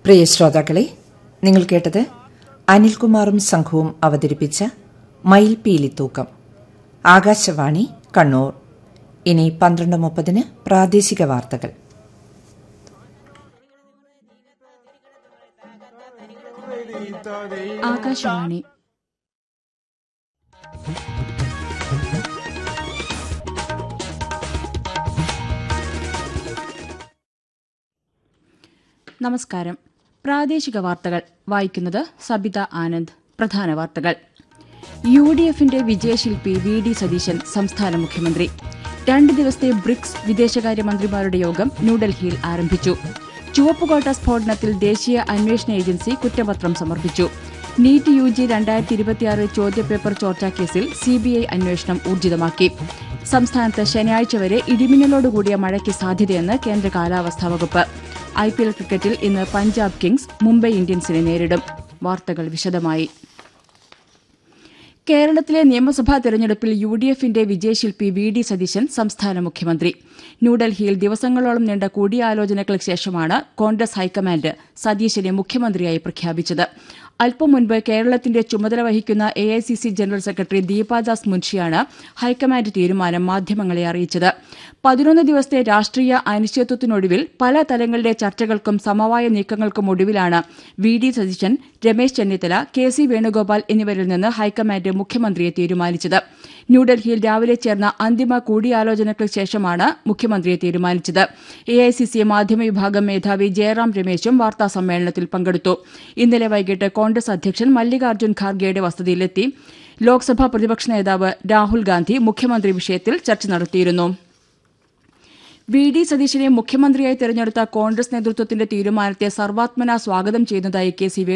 പ്രിയ ശ്രോതാക്കളെ നിങ്ങൾ കേട്ടത് അനിൽകുമാറും സംഘവും അവതരിപ്പിച്ച മയിൽപീലിത്തൂക്കം ആകാശവാണി കണ്ണൂർ ഇനി പന്ത്രണ്ട് മുപ്പതിന് പ്രാദേശിക വാർത്തകൾ ആകാശവാണി നമസ്കാരം പ്രാദേശിക വാർത്തകൾ വായിക്കുന്നത് സബിത ആനന്ദ് പ്രധാന വാർത്തകൾ യു ഡി എഫിന്റെ വിജയശില്പി വി ഡി സതീശൻ സംസ്ഥാന മുഖ്യമന്ത്രി രണ്ട് ദിവസത്തെ ബ്രിക്സ് വിദേശകാര്യമന്ത്രിമാരുടെ യോഗം ന്യൂഡൽഹിയിൽ ആരംഭിച്ചു ചുവപ്പുകോട്ട സ്ഫോടനത്തിൽ ദേശീയ അന്വേഷണ ഏജൻസി കുറ്റപത്രം സമർപ്പിച്ചു നീറ്റ് യു ജി രണ്ടായിരത്തി ഇരുപത്തിയാറ് ചോദ്യപേപ്പർ ചോർച്ചാക്കേസിൽ സിബിഐ അന്വേഷണം ഊർജിതമാക്കി സംസ്ഥാനത്ത് ശനിയാഴ്ച വരെ ഇടിമിന്നലോടുകൂടിയ മഴയ്ക്ക് സാധ്യതയെന്ന് കേന്ദ്ര കാലാവസ്ഥാ വകുപ്പ് ഐ പി എൽ ക്രിക്കറ്റിൽ ഇന്ന് പഞ്ചാബ് കിങ്സ് മുംബൈ ഇന്ത്യൻസിനെ നേരിടും വാർത്തകൾ വിശദമായി കേരളത്തിലെ നിയമസഭാ തെരഞ്ഞെടുപ്പിൽ യു ഡി എഫിന്റെ വിജയശില്പി വി ഡി സതീശൻ സംസ്ഥാന മുഖ്യമന്ത്രി ന്യൂഡൽഹിയിൽ ദിവസങ്ങളോളം നീണ്ട കൂടിയാലോചനകൾക്ക് ശേഷമാണ് കോൺഗ്രസ് ഹൈക്കമാൻഡ് സതീശനെ മുഖ്യമന്ത്രിയായി പ്രഖ്യാപിച്ചത് അല്പം മുൻപ് കേരളത്തിന്റെ ചുമതല വഹിക്കുന്ന A I C C general secretary Deepadas മുൻഷിയാണ് ഹൈക്കമാൻഡ് തീരുമാനം മാധ്യമങ്ങളെ അറിയിച്ചത് പതിനൊന്ന് ദിവസത്തെ രാഷ്ട്രീയ അനിശ്ചിതത്വത്തിനൊടുവിൽ പല തലങ്ങളിലെ ചർച്ചകൾക്കും സമവായ നീക്കങ്ങൾക്കും ഒടുവിലാണ് V D Satheesan Ramesh Chennithala K C Venugopal എന്നിവരിൽ നിന്ന് ഹൈക്കമാൻഡ് മുഖ്യമന്ത്രിയെ തീരുമാനിച്ചത് ന്യൂഡൽഹിയിൽ രാവിലെ ചേർന്ന അന്തിമ കൂടിയാലോചനകൾക്ക് ശേഷമാണ് മുഖ്യമന്ത്രിയെ തീരുമാനിച്ചത് എ ഐ സി സി മാധ്യമ വിഭാഗം മേധാവി ജയറാം രമേശും വാർത്താസമ്മേളനത്തിൽ പങ്കെടുത്തു ഇന്നലെ വൈകിട്ട് കോൺഗ്രസ് അധ്യക്ഷൻ മല്ലികാർജ്ജുൻ ഖാർഗെയുടെ വസതിയിലെത്തി ലോക്സഭാ പ്രതിപക്ഷ നേതാവ് രാഹുൽ ഗാന്ധി മുഖ്യമന്ത്രി വിഷയത്തിൽ ചർച്ച നടത്തിയിരുന്നു വി ഡി സതീശനെ മുഖ്യമന്ത്രിയായി തെരഞ്ഞെടുത്ത കോൺഗ്രസ് നേതൃത്വത്തിന്റെ തീരുമാനത്തെ സർവാത്മന സ്വാഗതം ചെയ്യുന്നതായി കെ സി